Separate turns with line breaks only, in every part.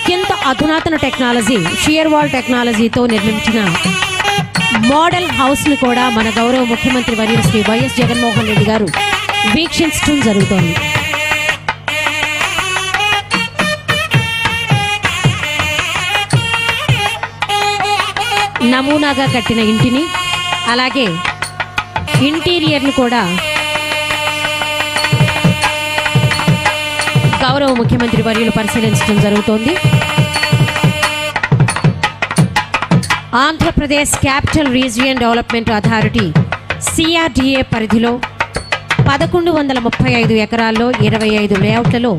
అత్యంత అధునాతన technology shear wall టెక్నాలజీతో నిర్మించిన మోడల్ హౌస్ని కూడా మన గౌరవ ముఖ్యమంత్రి వర్యులు శ్రీ వైఎస్ జగన్మోహన్ రెడ్డి గారు వీక్షించడం జరుగుతోంది నమూనాగా కట్టిన ఇంటిని అలాగే ఇంటీరియర్ని కూడా గౌరవ ముఖ్యమంత్రి వర్యులు పరిశీలించడం జరుగుతోంది Andhra Pradesh capital region development authority CRDA పరిధిలో పదకొండు వందల ముప్పై ఐదు ఎకరాల్లో ఇరవై ఐదు లేఅవుట్లలో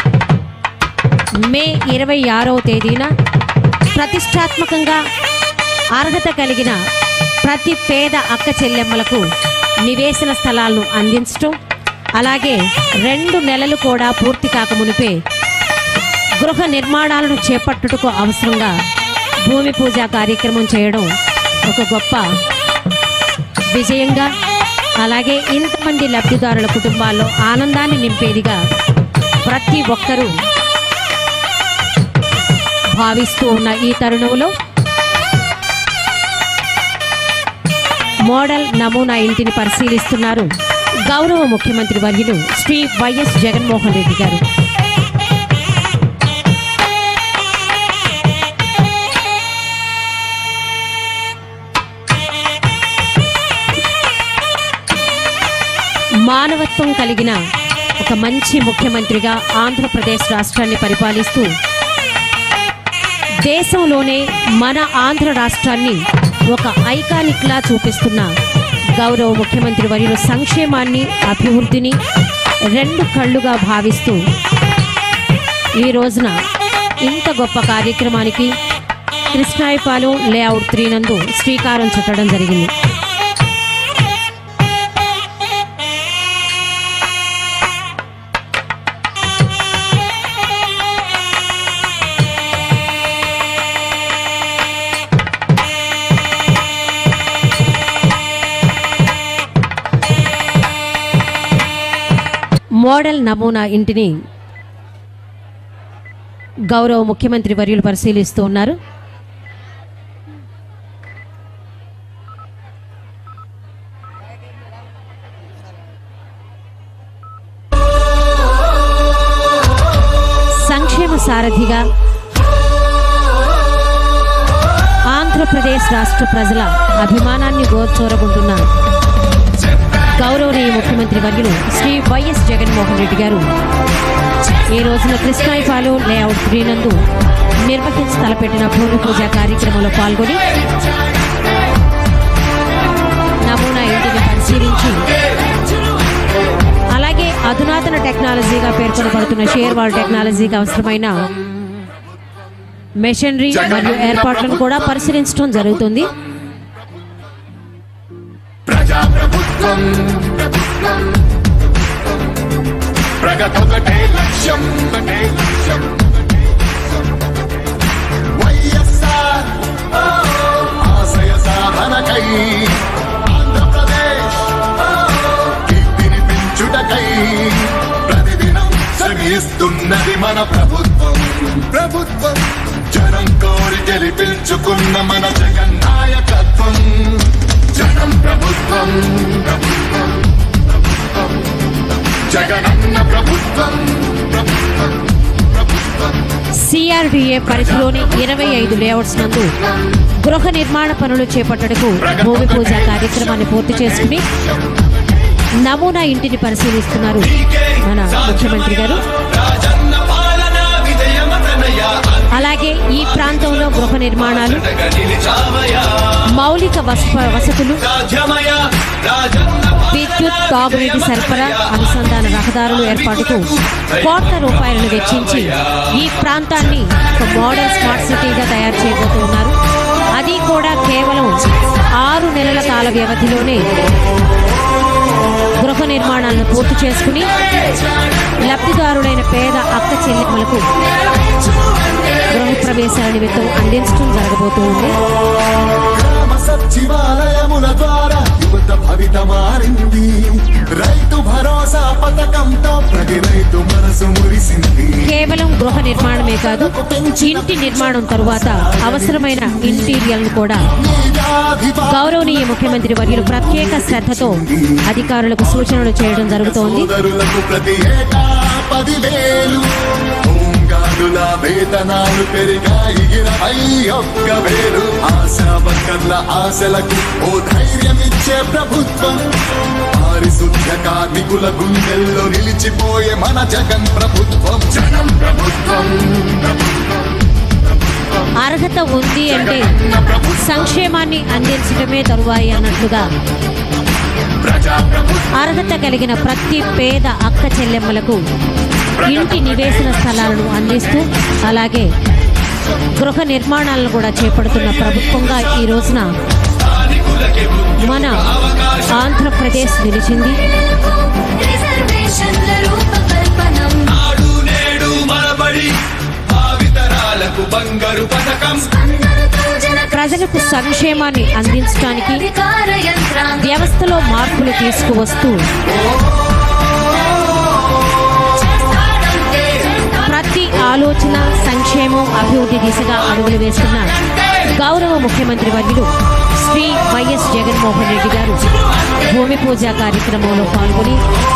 మే ఇరవై ఆరవ తేదీన ప్రతిష్టాత్మకంగా అర్హత కలిగిన ప్రతి పేద అక్క చెల్లెమ్మలకు నివేశన స్థలాలను అందించటం అలాగే రెండు నెలలు కూడా పూర్తి కాకమునిపే గృహ నిర్మాణాలను చేపట్టుటకు అవసరంగా భూమి పూజ కార్యక్రమం చేయడం ఒక గొప్ప విజయంగా అలాగే ఇంతమంది లబ్ధిదారుల కుటుంబాల్లో ఆనందాన్ని నింపేదిగా ప్రతి ఒక్కరూ భావిస్తూ ఉన్న ఈ తరుణంలో మోడల్ నమూనా ఇంటిని పరిశీలిస్తున్నారు గౌరవ ముఖ్యమంత్రి వర్యులు శ్రీ వైఎస్ జగన్మోహన్ రెడ్డి గారు మానవత్వం కలిగిన ఒక మంచి ముఖ్యమంత్రిగా ఆంధ్రప్రదేశ్ రాష్ట్రాన్ని పరిపాలిస్తూ దేశంలోనే మన ఆంధ్ర రాష్ట్రాన్ని ఒక ఐకానిక్లా చూపిస్తున్న గౌరవ ముఖ్యమంత్రి వర్యులు సంక్షేమాన్ని అభివృద్ధిని రెండు కళ్ళుగా భావిస్తూ ఈ రోజున ఇంత గొప్ప కార్యక్రమానికి కృష్ణాయిపాలెం లేఅవుట్ త్రీ నందు శ్రీకారం చుట్టడం జరిగింది మోడల్ నమూనా ఇంటిని గౌరవ ముఖ్యమంత్రి వర్యులు పరిశీలిస్తూ ఉన్నారు సంక్షేమ సారథిగా ఆంధ్రప్రదేశ్ రాష్ట్ర ప్రజల అభిమానాన్ని గోచోరగుంటున్న గౌరవనీయ ముఖ్యమంత్రి వర్యులు శ్రీ వైఎస్ జగన్మోహన్ రెడ్డి గారు ఈ రోజున కృష్ణాయిపాలెం లేఅవుట్ త్రీ నందు నిర్వహించి తలపెట్టిన భూమి పూజ కార్యక్రమంలో పాల్గొని నమూనా ఇంటిని పరిశీలించి అలాగే అధునాతన టెక్నాలజీగా పేర్కొనబడుతున్న షేర్ వాల్ టెక్నాలజీకి అవసరమైన మెషినరీ మరియు ఏర్పాట్లను కూడా పరిశీలించడం జరుగుతుంది
ప్రజాప్రభుత్వం ప్రగతొకటే లక్ష్యం ఒకటే లక్ష్యం వైఎస్ఆర్ ఆశయ సాధనకై ఆంధ్రప్రదేశ్ కీర్తిని పెంచుటకై ప్రతిదినం శ్రమిస్తున్నది మన ప్రభుత్వం ప్రభుత్వం జనం కోరి గెలిపించుకున్న మన జగన్ నాయకత్వం జనం ప్రభుత్వం ప్రభుత్వం ప్రభుత్వం జగనన్న ప్రభుత్వం ప్రభుత్వం ప్రభుత్వం
సిఆర్డిఏ పరిధిలోని ఇరవై ఐదు లేఅవుట్స్ నందు గృహ నిర్మాణ పనులు చేపట్టడకు భూమి పూజ కార్యక్రమాన్ని పూర్తి చేసుకుని నమూనా ఇంటిని పరిశీలిస్తున్నారు మన ముఖ్యమంత్రి గారు
రాజన్న పాలన విజయమతనయ
అలాగే ఈ ప్రాంతంలో గృహ నిర్మాణాలు
అంతగా నిలిచావయ
మౌలిక వస- వసతులు
రాజ్యమయ రాజన్న
విద్యుత్ తాగునీటి సరఫరా అనుసంధాన రహదారుల ఏర్పాటుకు కోట్ల రూపాయలను వెచ్చించి ఈ ప్రాంతాన్ని ఒక మోడల్ స్మార్ట్ సిటీగా తయారు చేయబోతున్నారు అది కూడా కేవలం ఆరు నెలల కాల వ్యవధిలోనే గృహ నిర్మాణాలను పూర్తి చేసుకుని లబ్ధిదారులైన పేద అక్క చెల్లెమ్మలకు గృహ ప్రవేశాల నిమిత్తం అందించడం జరగబోతోంది
గ్రామ సచివాలయముల ద్వారా యువత భవిత మారింది రైతు భరోసా పథకంతో ప్రతి రైతు మనసు మురిసింది
కేవలం గృహ నిర్మాణమే కాదు ఇంటి నిర్మాణం తరువాత అవసరమైన ఇంటీరియల్ కూడా
నీ వ్యాధి బా-
గౌరవనీయ ముఖ్యమంత్రి వర్యులు ప్రత్యేక శ్రద్ధతో అధికారులకు సూచనలు చేయడం జరుగుతోంది
సోదరులకు ప్రతి ఏటా పదివేలు హోంగార్డుల వేతనాలు పెరిగాయి ఇరవై ఒక్క వేలు ఆశా వర్కర్ల ఆశలకు ఓ ధైర్యం ఇచ్చే ప్రభుత్వం పారిశుద్ధ కార్మికుల గుండెల్లో నిలిచిపోయే మన జగన్ ప్రభుత్వం జగన్ ప్రభుత్వం
అర్హత ఉంది అంటే సంక్షేమాన్ని అందించడమే తరువాయి అన్నట్లుగా
ప్రజా ప్రభుత్వం
అర్హత కలిగిన ప్రతి పేద అక్క చెల్లెమ్మలకు ఇంటి నివేశన స్థలాలను అందిస్తూ అలాగే గృహ నిర్మాణాలను కూడా చేపడుతున్న ప్రభుత్వంగా ఈ రోజున
స్థానికులకి
మన ఆంధ్రప్రదేశ్ నిలిచింది
రిజర్వేషన్ల రూపకల్పనం
నాడు నేడు మనబడి భావితరాలకు బంగారు పథకం
అందరితో జన
ప్రజలకు సంక్షేమాన్ని అందించడానికి
అధికార యంత్రాంగం
వ్యవస్థలో మార్పులు తీసుకువస్తూ
చేస్తాడంటే
ప్రతి ఆలోచన సంక్షేమం అభివృద్ధి దిశగా అడుగులు వేస్తున్న గౌరవ ముఖ్యమంత్రి వర్యులు శ్రీ వైఎస్ జగన్మోహన్ రెడ్డి గారు భూమి పూజ కార్యక్రమంలో పాల్గొని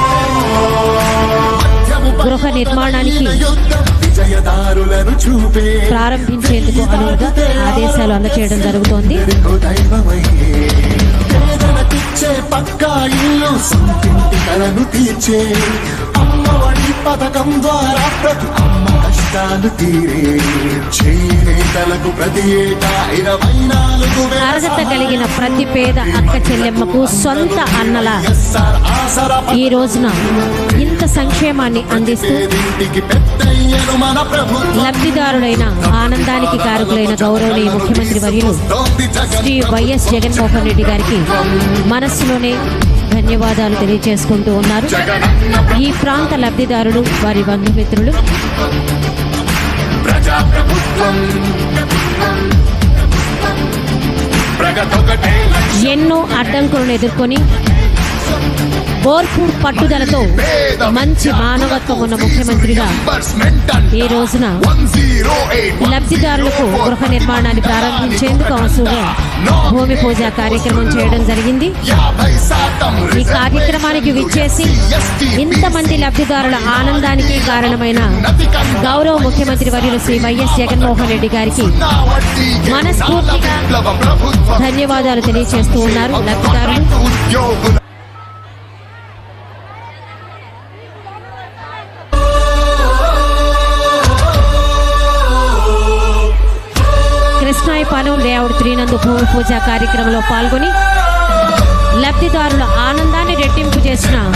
గృహ నిర్మాణానికి
యుద్ధం విజయదారులను చూపే
ప్రారంభించేందుకు అనువుగా ఆదేశాలు అందచేయడం జరుగుతోంది
ఎరుకో దైవమయ్యే. పేదలకిచ్చే పక్కా ఇల్లు సొంతింటి కలను తీర్చే అమ్మఒడి పథకం ద్వారా ప్రతి అమ్మ కష్టాలు తీరే చేనేతలకు ప్రతి ఏటా ఇరవై నాలుగు వేల
అర్హత కలిగిన ప్రతి పేద అక్క చెల్లెమ్మకు సొంత అన్నల
ఎస్ఆర్ ఆసరా
ఈ రోజున ఇంత సంక్షేమాన్ని అందిస్తూ
పేదింటికి పెద్దయ్యను మన ప్రభుత్వం
లబ్ధిదారుడైన ఆనందానికి కారకులైన గౌరవనీయ ముఖ్యమంత్రి వర్యులు
వస్తోంది జగన్
శ్రీ వైఎస్ జగన్మోహన్ రెడ్డి గారికి మనస్సులోనే ధన్యవాదాలు తెలియజేసుకుంటూ ఉన్నారు ఈ ప్రాంత లబ్ధిదారులు వారి బంధుమిత్రులు
ప్రజా ప్రభుత్వం ప్రగతొకటే
ఎన్నో అడ్డంకులను ఎదుర్కొని ఓర్పు పట్టుదలతో మంచి మానవత్వం ఉన్న ముఖ్యమంత్రిగా ఈ రోజున లబ్ధిదారులకు గృహ నిర్మాణాన్ని ప్రారంభించేందుకు అవసరంగా భూమి పూజ కార్యక్రమం చేయడం జరిగింది ఈ కార్యక్రమానికి విచ్చేసి ఇంతమంది లబ్ధిదారుల ఆనందానికి కారణమైన గౌరవ ముఖ్యమంత్రి వర్యులు శ్రీ వైఎస్ జగన్మోహన్ రెడ్డి గారికి మనస్ఫూర్తిగా ధన్యవాదాలు తెలియజేస్తూ ఉన్నారు లబ్ధిదారులు
ఉద్యోగుల
కృష్ణాయపాలెం లేఅవుట్ త్రీనందు భూమి పూజ కార్యక్రమంలో పాల్గొని లబ్ధిదారుల ఆనందాన్ని రెట్టింపు చేసిన